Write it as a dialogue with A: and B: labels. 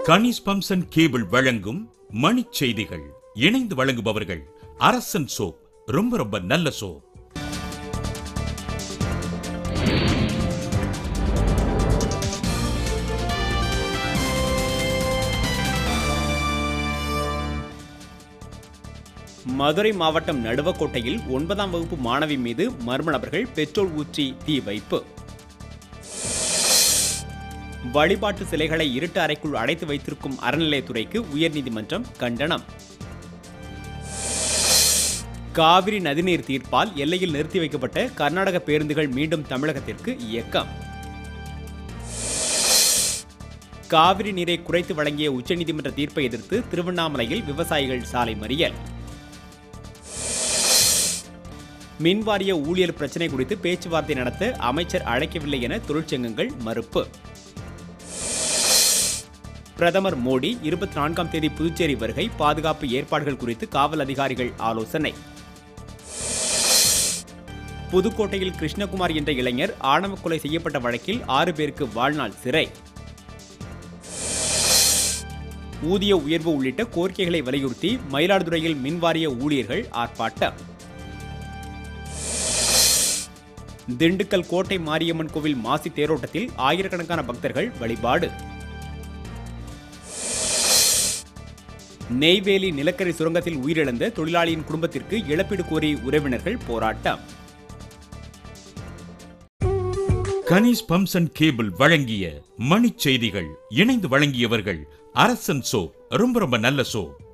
A: கனிஸ் பம்சன் cable வழங்கும் மணிச் செய்திகள் இணைந்து வழங்குபவர்கள் அரசன் சோப் ரொம்ப ரொம்ப நல்ல சோப்
B: மதுரை மாவட்டம் நடுவக்கோட்டையில் ஒன்பதாம் வகுப்பு மாணவி மீது மர்ம நபர்கள் பெட்ரோல் ஊற்றி தீ வைப்பு வழிபாட்டு சிலைகளை இருட்டு அறைக்குள் அடைத்து வைத்திருக்கும் அறநிலையத்துறைக்கு உயர்நீதிமன்றம் கண்டனம் காவிரி நதிநீர் தீர்ப்பால் எல்லையில் நிறுத்தி வைக்கப்பட்ட கர்நாடக பேருந்துகள் மீண்டும் தமிழகத்திற்கு இயக்கம் காவிரி நீரை குறைத்து வழங்கிய உச்சநீதிமன்ற தீர்ப்பை எதிர்த்து திருவண்ணாமலையில் விவசாயிகள் சாலை மறியல் மின்வாரிய ஊழியர் பிரச்சினை குறித்து பேச்சுவார்த்தை நடத்த அமைச்சர் அழைக்கவில்லை என தொழிற்சங்கங்கள் மறுப்பு பிரதமர் மோடி இருபத்தி நான்காம் தேதி புதுச்சேரி வருகை பாதுகாப்பு ஏற்பாடுகள் குறித்து காவல் அதிகாரிகள் ஆலோசனை புதுக்கோட்டையில் கிருஷ்ணகுமார் என்ற இளைஞர் ஆணவ கொலை செய்யப்பட்ட வழக்கில் ஆறு பேருக்கு வாழ்நாள் சிறை ஊதிய உயர்வு உள்ளிட்ட கோரிக்கைகளை வலியுறுத்தி மயிலாடுதுறையில் மின்வாரிய ஊழியர்கள் ஆர்ப்பாட்டம் திண்டுக்கல் கோட்டை மாரியம்மன் கோவில் மாசி தேரோட்டத்தில் ஆயிரக்கணக்கான பக்தர்கள் வழிபாடு நெய்வேலி நிலக்கரி சுரங்கத்தில் உயிரிழந்த தொழிலாளியின் குடும்பத்திற்கு இழப்பீடு கோரி உறவினர்கள் போராட்டம்
A: கனிஸ் பம்சன் கேபிள் வழங்கிய மணிச் செய்திகள் இணைந்து வழங்கியவர்கள் அரசன் சோப் ரொம்ப ரொம்ப நல்ல சோப்